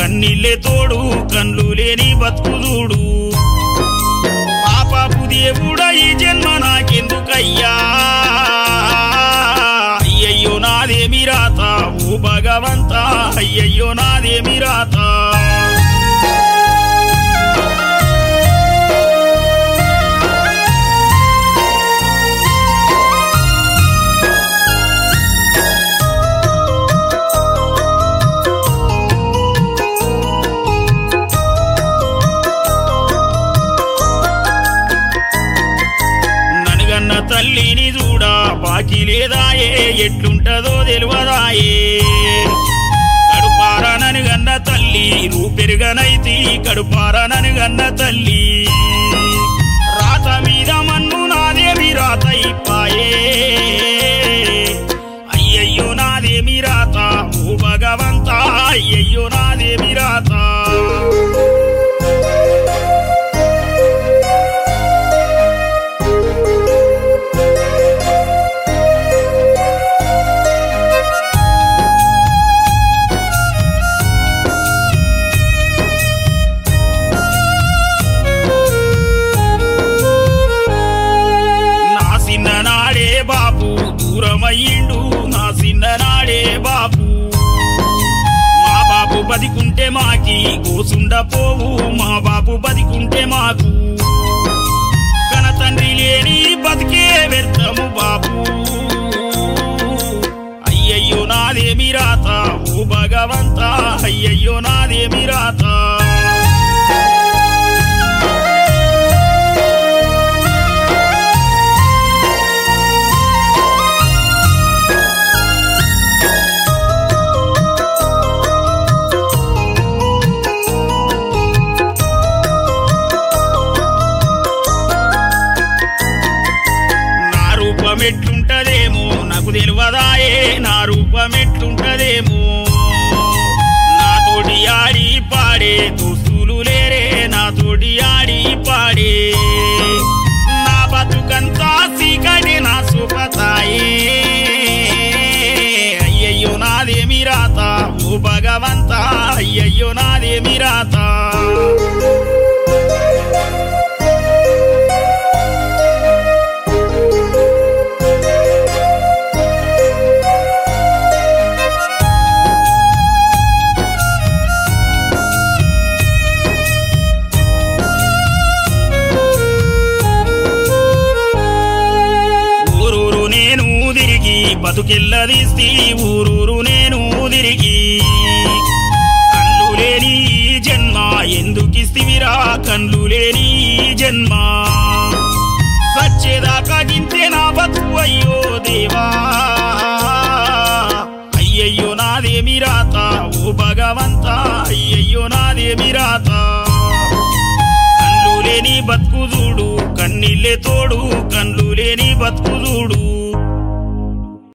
కన్నీళ్ళే తోడు కన్లు లేని బతుకు చూడు పాపపు దేవుడా ఈ జన్మ నాకెందుకయ్యా అయ్యయ్యో నాదేమి రాత ఓ భగవంత అయ్యయ్యో నాదేమి రాత ననుగన్న తల్లిని చూడా బాకీ లేదాయే ఎట్లుంటదో తెలియదాయే కడుపార ననుగన్న తల్లి రూపెరుగనైతి కడుపార ననుగన్న తల్లి రాత మీద మన్ను నాదేమి రాత ఇప్పాయే అయ్యయ్యో నాదేమి రాత ఓ భగవంత అయ్యయ్యో నాదేమి రాత నా చిన్ననాడే బాబు దూరమయ్యిండు నా చిన్ననాడే బాబు మా బాబు బతికుంటే మాకి గోసుండ పోవు మా బాబు బతికుంటే మాకు కన తండ్రి లేని బతికే వ్యర్థము బాబు అయ్యయ్యో నాదేమి రాత ఓ భగవంత అయ్యయ్యో నాదేమి రాత నా రూపం ఎట్లుంటదేమో నాకు తెలియదాయే నా రూపం ఎట్లుంటదేమో నాతోటి ఆడి పాడే దోస్తులు లేరే నాతోటి ఆడి పాడే నా బతుకంతా సీకటి నా సుపతాయే అయ్యయ్యో నాదేమి రాత ఓ భగవంత అయ్యయ్యో నాదేమి రాత ఊరూరు నేను తిరిగి బతుకెల్లదీస్తి ఊరూరు నేను తిరిగి కళ్ళు లేని ఈ జన్మ ఎందుకిస్తివిరా కళ్ళు లేని ఈ జన్మ సచ్చేదాకా గింతే నా బతుకు అయ్యో దేవా అయ్యయ్యో నాదేమి రాత ఓ భగవంత అయ్యయ్యో నాదేమి రాత కళ్ళు లేని బతుకు చూడు కన్నీళ్ళే తోడు కళ్ళు లేని బతుకు చూడు